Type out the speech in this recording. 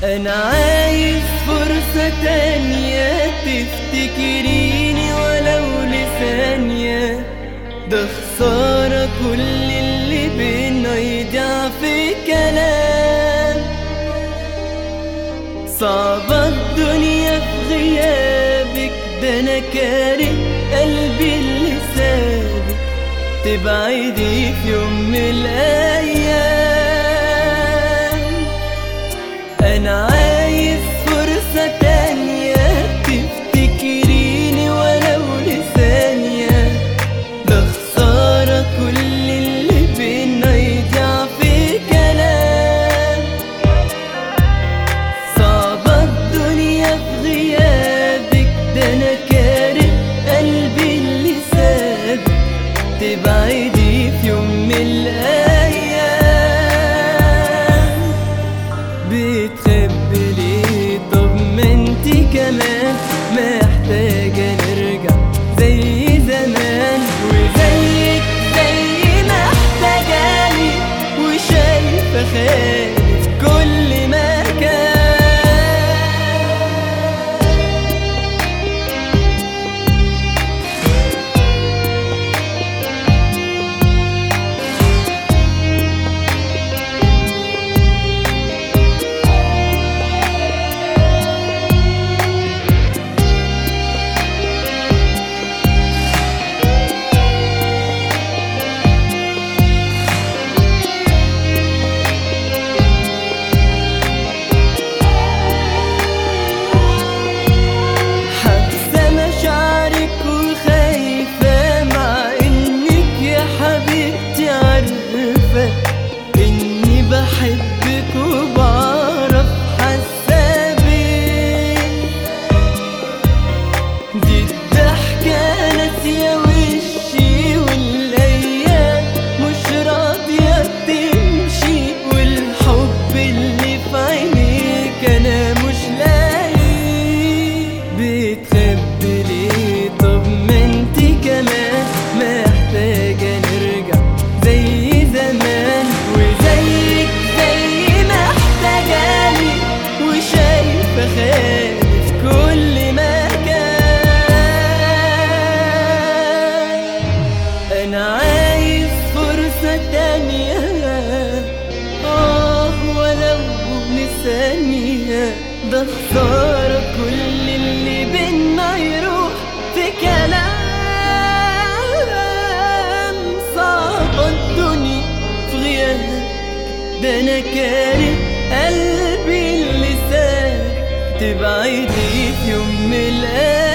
انا عايز فرصة تانية تفتكريني ولو لثانية ده خسارة كل اللي بينا يضيع في كلام صعبة الدنيا في غيابك ده انا كاره قلبي اللي سابك تبعدي في يوم من الايام انا عايز فرصة تانية تفتكريني ولو لثانية ده خسارة كل اللي بينا يضيع في كلام صعبة الدنيا في غيابك ده انا كاره قلبي اللي سابك تبعدي في يوم من الايام بتخبي ليه طب ما انتي كمان محتاجة نرجع زي زمان وزيك زي محتاجاني وشايفة خيالي في كل مكان حابسة مشاعرك وخايفة مع انك يا حبيبتي عارفة اني بحبك وبعرف حاسة بيك دي الضحكة ناسية وشي والايام مش راضية تمشي والحب اللي في عينيك انا مش لاقي بتخبي ليه طب ما انتي كمان محتاجة نرجع زي زمان وزيك زي محتاجاني وشايفة خيالي في كل مكان انا عايز فرصة تانية اه ولو لثانية ده خسارة كل اللي بينا يروح في كلام صعبة الدنيا في غيابك ده انا كاره قلبي اللي ساب تبعدي في يوم من الايام